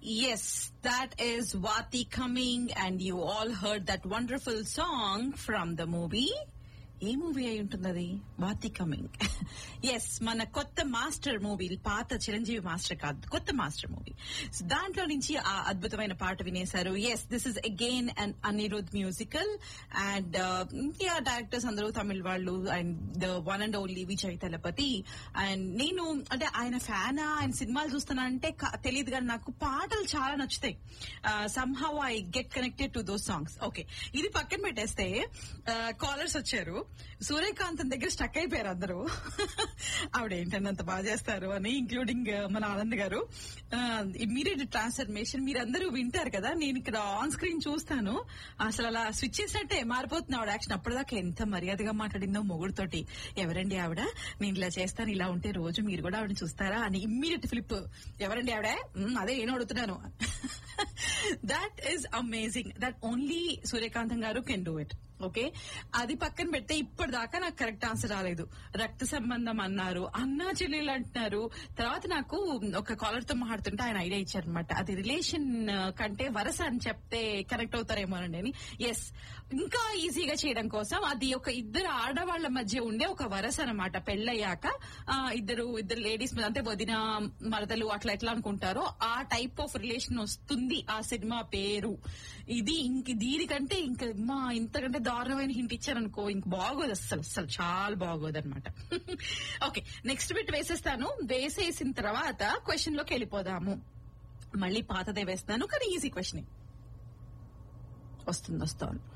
Yes, that is Vati coming, and you all heard that wonderful song from the movie. ఏ movie అయి ఉంటుంది అది వాతి coming yes మన కొత్త మాస్టర్ మూవీ పాత చిరంజీవి మాస్టర్ కాదు కొత్త మాస్టర్ మూవీ దాంట్లో నుంచి ఆ అద్భుతమైన పాట వినేశారు yes this is again and Anirudh musical and India directors అందరూ తమిళ వాళ్ళు and the one and only Vijay Thalapathy and నేను అంటే ఆయన ఫ్యాన్ ఆయన సినిమాలు చూస్తానంటే తెలియదు కానీ నాకు పాటలు చాలా నచ్చుతాయి somehow I get connected to those songs okay ఇది పక్కన పెట్టేస్తే కాలర్స్ వచ్చారు సూర్యకాంత్ దగ్గర స్టక్ అయిపోయారు అందరూ ఆవిడ ఏంటంటే అంత బాగా చేస్తారు అని ఇంక్లూడింగ్ మన ఆనంద్ గారు ఇమ్మీడియట్ ట్రాన్స్ఫర్మేషన్ మీరందరూ వింటారు కదా నేను ఇక్కడ ఆన్ స్క్రీన్ చూస్తాను అసలు అలా స్విచ్ చేసినట్టే మారిపోతుంది ఆవిడ యాక్షన్ అప్పటిదాకా ఎంత మర్యాదగా మాట్లాడిందో మొగుడుతోటి ఎవరండి ఆవిడ నేను ఇలా చేస్తాను ఇలా ఉంటే రోజు మీరు కూడా ఆవిడ చూస్తారా అని ఇమ్మీడియట్ ఫ్లిప్ ఎవరండి ఆవిడ "మ్మ్, అదే నేను అడుగుతున్నాను that is amazing that only Suryakantham గారు కెన్ డూ ఇట్ ఓకే అది పక్కన పెడితే ఇప్పటిదాకా నాకు కరెక్ట్ ఆన్సర్ రాలేదు రక్త సంబంధం అన్నారు అన్నా చెల్లెలు అంటున్నారు తర్వాత నాకు ఒక కాలర్ తో మాట్లాడుతుంటే ఆయన ఐడియా ఇచ్చారనమాట అది రిలేషన్ కంటే వరస అని చెప్తే కనెక్ట్ అవుతారేమోనండి అని ఎస్ ఇంకా ఈజీగా చేయడం కోసం అది ఒక ఇద్దరు ఆడవాళ్ల మధ్య ఉండే ఒక వరస అనమాట పెళ్ళయ్యాక ఆ, ఇద్దరు ఇద్దరు లేడీస్ మీద అంటే వదిన మరదలు అట్లా ఎట్లా అనుకుంటారో ఆ టైప్ ఆఫ్ రిలేషన్ వస్తుంది ఆ సినిమా పేరు ఇది ఇంక దీనికంటే ఇంకా మా ఇంతకంటే దారుణమైన హింట్ ఇచ్చారనుకో ఇంక బాగోదు అస్సలు అస్సలు చాలా బాగోదు అనమాట ఓకే నెక్స్ట్ బిట్ వేసేస్తాను వేసేసిన తర్వాత క్వశ్చన్ లోకి వెళ్ళిపోదాము మళ్ళీ పాతదే వేస్తాను కానీ ఈజీ క్వశ్చన్ వస్తుంది వస్తాను